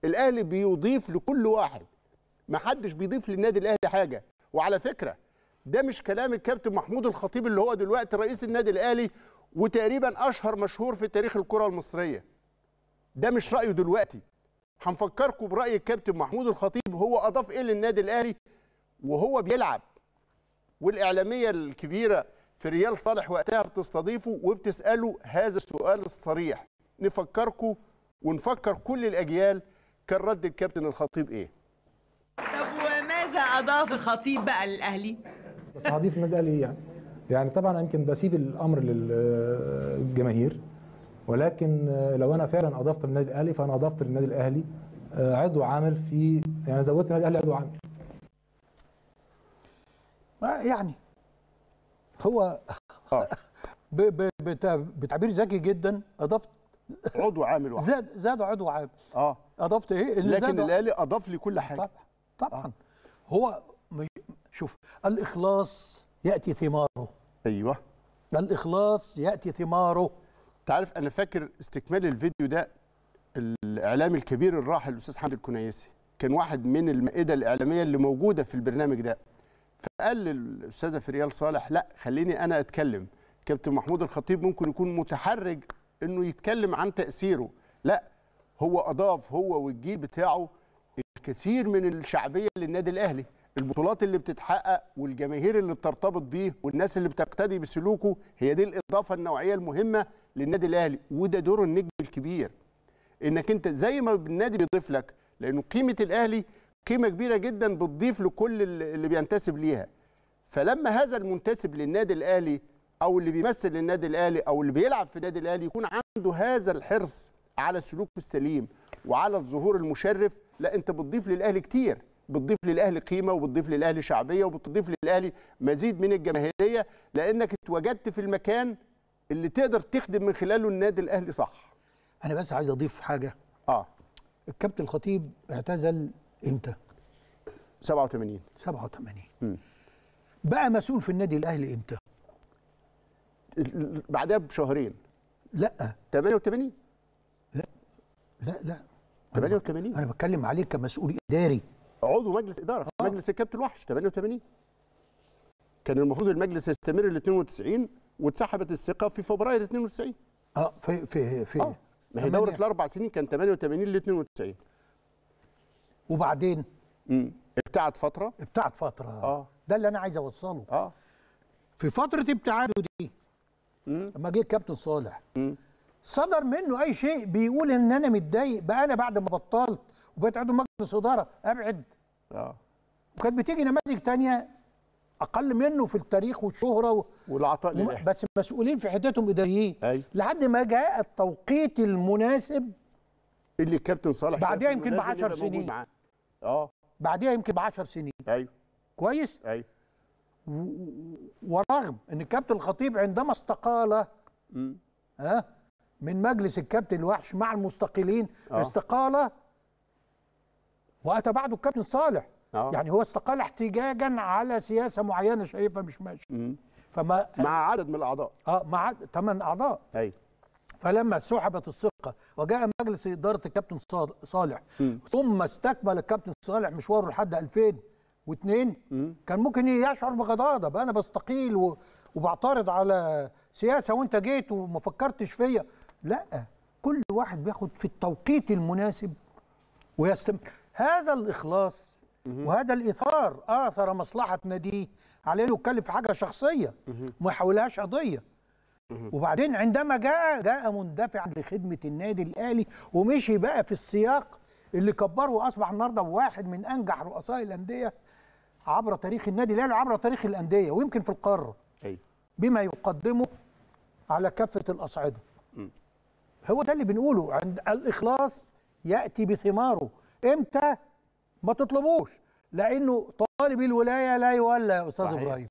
الاهلي بيضيف لكل واحد ما حدش بيضيف للنادي الاهلي حاجه وعلى فكره ده مش كلام الكابتن محمود الخطيب اللي هو دلوقتي رئيس النادي الاهلي وتقريبا اشهر مشهور في تاريخ الكره المصريه ده مش رايه دلوقتي هنفكركم براي الكابتن محمود الخطيب هو اضاف ايه للنادي الاهلي وهو بيلعب والاعلاميه الكبيره في ريال صالح وقتها بتستضيفه وبتساله هذا السؤال الصريح نفكركم ونفكر كل الاجيال كان رد الكابتن الخطيب ايه طب وماذا اضاف الخطيب بقى للاهلي بس هضيف النادي الاهلي يعني يعني طبعا يمكن بسيب الامر للجماهير ولكن لو انا فعلا اضفت للنادي الاهلي فانا اضفت للنادي الاهلي عضو عامل في يعني زودت النادي الاهلي عضو عامل يعني هو اه ب- ب- بتا- بتعبير ذكي جدا اضفت عضو عامل واحد زاد زادوا عضو عامل اه اضفت ايه إن لكن زادوا- الاهلي اضاف لي كل حاجه طبعا طبعا هو مش شوف الاخلاص ياتي ثماره ايوه الاخلاص ياتي ثماره انت عارف انا فاكر استكمال الفيديو ده الاعلامي الكبير الراحل الاستاذ حمد الكنيسي كان واحد من المائده الاعلاميه اللي موجوده في البرنامج ده فقال للاستاذه فريال صالح لا خليني انا اتكلم كابتن محمود الخطيب ممكن يكون متحرج انه يتكلم عن تاثيره لا هو اضاف هو والجيل بتاعه الكثير من الشعبيه للنادي الاهلي البطولات اللي بتتحقق والجماهير اللي بترتبط بيه والناس اللي بتقتدي بسلوكه هي دي الاضافه النوعيه المهمه للنادي الاهلي وده دور النجم الكبير انك انت زي ما النادي بيضيف لك لانه قيمه الاهلي قيمه كبيره جدا بتضيف لكل اللي اللي بينتسب ليها فلما هذا المنتسب للنادي الاهلي او اللي بيمثل النادي الاهلي او اللي بيلعب في النادي الاهلي يكون عنده هذا الحرص على السلوك السليم وعلى الظهور المشرف لا انت بتضيف للاهلي كتير بتضيف للاهلي قيمه وبتضيف للاهلي شعبيه وبتضيف للاهلي مزيد من الجماهيريه لانك اتوجدت في المكان اللي تقدر تخدم من خلاله النادي الاهلي صح انا بس عايز اضيف حاجه اه الكابتن الخطيب اعتزل امتى 87 87 مم. بقى مسؤول في النادي الاهلي امتى بعدها بشهرين لا 88 لا لا 88 انا بتكلم عليه كمسؤول اداري عضو مجلس اداره في آه. مجلس الكابتن الوحش 88 كان المفروض المجلس يستمر ل 92 واتسحبت الثقه في فبراير 92 اه في في في اه ما هي تمانية. دوره الاربع سنين كان 88 ل 92 وبعدين امم ابتعد فتره ابتعد فتره اه ده اللي انا عايز اوصله اه في فتره ابتعاده دي امم لما جه الكابتن صالح امم صدر منه اي شيء بيقول ان انا متضايق بقى انا بعد ما بطلت وبقيت عضو مجلس اداره ابعد اه وكانت بتيجي نماذج تانية اقل منه في التاريخ والشهره و... والعطاء وم- للاهلي بس مسؤولين في حتتهم اداريين ايوه لحد ما جاء التوقيت المناسب اللي الكابتن صالح شاف بعديها إنه يمكن لازم بعشر يبقى موجود سنين. معاه. اه بعديها يمكن ب 10 سنين ايوه كويس ايوه ورغم ان الكابتن الخطيب عندما استقال امم ها من مجلس الكابتن الوحش مع المستقلين آه. استقال واتى بعده الكابتن صالح اه يعني هو استقال احتجاجا على سياسه معينه شايفها مش ماشيه مم. فما مع عدد من الاعضاء اه مع ثمان اعضاء ايوه فلما سحبت الثقه وجاء مجلس اداره الكابتن صال- صالح مم. ثم استكمل الكابتن صالح مشواره لحد 2002 مم. كان ممكن يشعر بغضاضه بقى انا بستقيل و... وبعترض على سياسه وانت جيت وما فكرتش فيا لا كل واحد بياخد في التوقيت المناسب ويستمر هذا الاخلاص وهذا الاثار اثر مصلحه ناديه على انه يتكلم في حاجه شخصيه ما يحولهاش قضيه وبعدين عندما جاء جاء مندفعا لخدمه النادي الاهلي ومشي بقى في السياق اللي كبره واصبح النهارده واحد من انجح رؤساء الانديه عبر تاريخ النادي الاهلي وعبر تاريخ الانديه ويمكن في القاره ايوه بما يقدمه على كافه الاصعده. هو ده اللي بنقوله عند الاخلاص ياتي بثماره، امتى؟ ما تطلبوش لانه طالب الولايه لا يولى يا استاذ صحيح. ابراهيم.